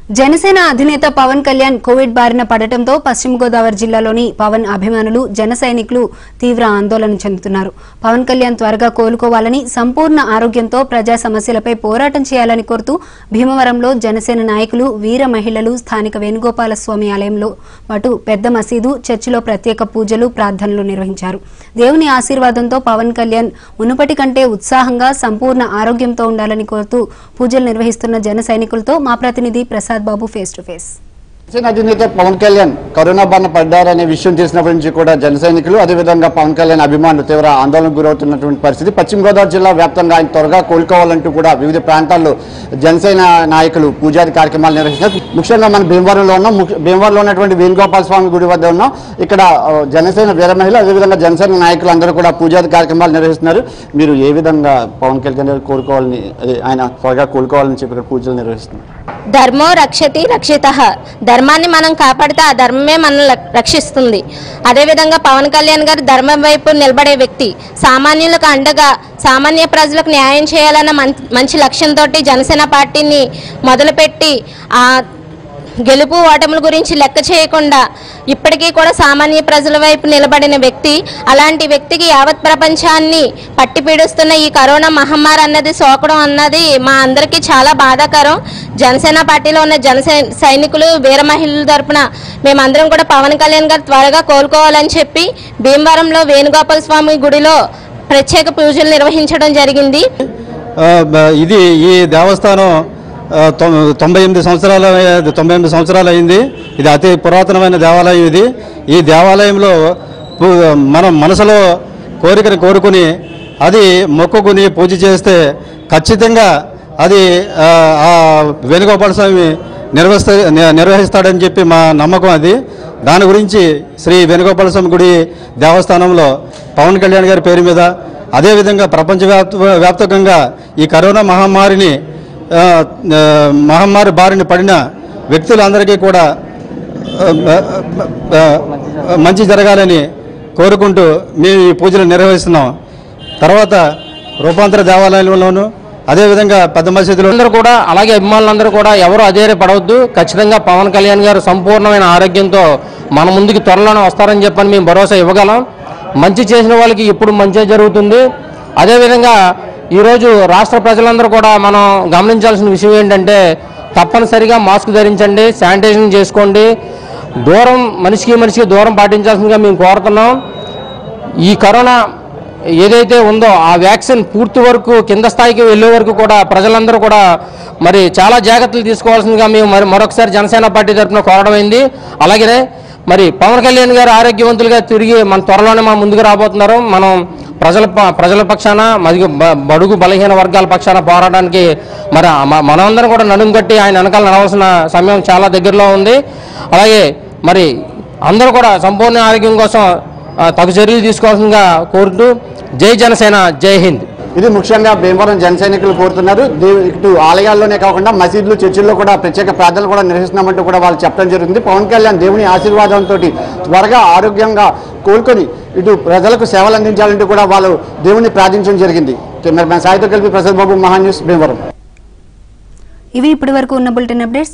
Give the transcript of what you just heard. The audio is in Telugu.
జనసేన అధినేత పవన్ కళ్యాణ్ కోవిడ్ బారిన పడటంతో పశ్చిమ గోదావరి జిల్లాలోని పవన్ అభిమానులు జన సైనికులు తీవ్ర ఆందోళన చెందుతున్నారు పవన్ కళ్యాణ్ త్వరగా కోలుకోవాలని సంపూర్ణ ఆరోగ్యంతో ప్రజా సమస్యలపై పోరాటం చేయాలని కోరుతూ భీమవరంలో జనసేన నాయకులు వీర మహిళలు స్థానిక వేణుగోపాల స్వామి ఆలయంలో పాటు పెద్ద మసీదు చర్చిలో ప్రత్యేక పూజలు ప్రార్థనలు నిర్వహించారు దేవుని ఆశీర్వాదంతో పవన్ కళ్యాణ్ మునుపటి కంటే ఉత్సాహంగా సంపూర్ణ ఆరోగ్యంతో ఉండాలని కోరుతూ పూజలు నిర్వహిస్తున్న జన సైనికులతో మా ప్రతినిధి Prasad Babu face to face Janasena అధినేత పవన్ కళ్యాణ్ కరోనా బారిన పడ్డారనే విషయం తెలిసినప్పటి నుంచి కూడా జన సైనికులు అదేవిధంగా పవన్ కళ్యాణ్ అభిమానులు తీవ్ర ఆందోళనకు గురవుతున్నటువంటి పరిస్థితి పశ్చిమ గోదావరి జిల్లా వ్యాప్తంగా ఆయన త్వరగా కోలుకోవాలంటూ కూడా వివిధ ప్రాంతాల్లో జనసేన నాయకులు పూజాది కార్యక్రమాలు నిర్వహిస్తున్నారు ముఖ్యంగా మన భీమవరంలో ఉన్నాం ముఖ్య- భీమవరంలో ఉన్నటువంటి వేణుగోపాల స్వామి గుడి వద్ద ఉన్నాం ఇక్కడ ఆ, జనసేన వీర మహిళ అదేవిధంగా జనసేన నాయకులు అందరూ కూడా పూజాది కార్యక్రమాలు నిర్వహిస్తున్నారు మీరు ఏ విధంగా పవన్ కళ్యాణ్ గారు కోలుకోవాలని అదే ఆయన త్వరగా కోలుకోవాలని చెప్పి ఇక్కడ పూజలు నిర్వహిస్తున్నారు ధర్మో రక్షతి రక్షిత ధర్మాన్ని మనం కాపాడితే ఆ ధర్మమే మనల్ని రక్- రక్షిస్తుంది అదేవిధంగా పవన్ కళ్యాణ్ గారు ధర్మం వైపు నిలబడే వ్యక్తి సామాన్యులకు అండగా సామాన్య ప్రజలకు న్యాయం చేయాలన్న మం- మంచి లక్ష్యంతో జనసేన పార్టీని మొదలుపెట్టి ఆ గెలుపు ఓటముల గురించి లెక్క చేయకుండా ఇప్పటికీ కూడా సామాన్య ప్రజల వైపు నిలబడిన వ్యక్తి అలాంటి వ్యక్తికి యావత్ ప్రపంచాన్ని పట్టి పీడిస్తున్న ఈ కరోనా మహమ్మారి అన్నది సోకడం అన్నది మా అందరికీ చాలా బాధాకరం జనసేన పార్టీలో ఉన్న జనసై సైనికులు వీర మహిళల తరపున మేమందరం కూడా పవన్ కళ్యాణ్ గారు త్వరగా కోలుకోవాలని చెప్పి భీమవరంలో వేణుగోపాల స్వామి గుడిలో ప్రత్యేక పూజలు నిర్వహించడం జరిగింది ఆ, బ- ఇది ఈ దేవస్థానం ఆ, తొం- తొంభై ఎనిమిది సంవత్సరాల తొంభై ఎనిమిది సంవత్సరాలు అయింది ఇది అతి పురాతనమైన దేవాలయం ఇది ఈ దేవాలయంలో పు- మనం మనసులో కోరికని కోరుకుని అది మొక్కుకుని పూజ చేస్తే ఖచ్చితంగా అది ఆ, ఆ వేణుగోపాల స్వామి నిర్వహిస్తా ని- నిర్వహిస్తాడని చెప్పి మా నమ్మకం అది దాని గురించి శ్రీ వేణుగోపాల స్వామి గుడి దేవస్థానంలో పవన్ కళ్యాణ్ గారి పేరు మీద అదేవిధంగా ప్రపంచవ్యాప్త వ్యాప్తంగా ఈ కరోనా మహమ్మారిని ఆ, ఆ, మహమ్మారి బారిన పడిన వ్యక్తులందరికీ కూడా ఆ, ఆ, ఆ, మంచి జరగాలని కోరుకుంటూ మేము ఈ పూజలు నిర్వహిస్తున్నాం తర్వాత రూపాంతర దేవాలయంలోను అదేవిధంగా పెద్ద మసీదులో అందరూ కూడా అలాగే అభిమానులందరూ కూడా ఎవరు అధైర్య పడవద్దు ఖచ్చితంగా పవన్ కళ్యాణ్ గారు సంపూర్ణమైన ఆరోగ్యంతో మన ముందుకు త్వరలోనే వస్తారని చెప్పని మేము భరోసా ఇవ్వగలం మంచి చేసిన వాళ్ళకి ఇప్పుడు మంచి జరుగుతుంది అదేవిధంగా ఈరోజు రాష్ట్ర ప్రజలందరూ కూడా మనం గమనించాల్సిన విషయం ఏంటంటే తప్పనిసరిగా మాస్క్ ధరించండి శానిటైజేషన్ చేసుకోండి దూరం మనిషికి మనిషికి దూరం పాటించాల్సిందిగా మేము కోరుతున్నాం ఈ కరోనా ఏదైతే ఉందో ఆ వ్యాక్సిన్ పూర్తి వరకు కింద స్థాయికి వెళ్ళే వరకు కూడా ప్రజలందరూ కూడా మరి చాలా జాగ్రత్తలు తీసుకోవాల్సిందిగా మేము మరి మరొకసారి జనసేన పార్టీ తరఫున కోరడం అయింది అలాగే మరి పవన్ కళ్యాణ్ గారు ఆరోగ్యవంతులుగా తిరిగి మన త్వరలోనే మా ముందుకు రాబోతున్నారు మనం ప్రజల ప- ప్రజల పక్షాన మరియు బ- బడుగు బలహీన వర్గాల పక్షాన పోరాటానికి మరి మ- మనమందరం కూడా నడుము కట్టి ఆయన వెనకాల నడవలసిన సమయం చాలా దగ్గరలో ఉంది అలాగే మరి అందరూ కూడా సంపూర్ణ ఆరోగ్యం కోసం ఆ, తగు చర్యలు తీసుకోవాల్సిందిగా కోరుతూ జై జనసేన జై హింద్ ఇది ముఖ్యంగా భీమవరం జన సైనికులు కోరుతున్నారు దేవు- ఇటు ఆలయాల్లోనే కాకుండా మసీదులు చర్చిల్లో కూడా ప్రత్యేక ప్రార్థనలు కూడా నిర్వహిస్తున్నామంటూ కూడా వాళ్ళు చెప్పడం జరుగుతుంది పవన్ కళ్యాణ్ దేవుని ఆశీర్వాదంతో త్వరగా ఆరోగ్యంగా కోలుకొని ఇటు ప్రజలకు సేవలు అందించాలంటూ కూడా వాళ్ళు దేవుని ప్రార్థించడం జరిగింది కెమెరామెన్ సాయితో కలిపి ప్రసాద్ బాబు మహా న్యూస్ భీమవరం ఇవి ఇప్పటి వరకు ఉన్న బులెటిన్ అప్డేట్స్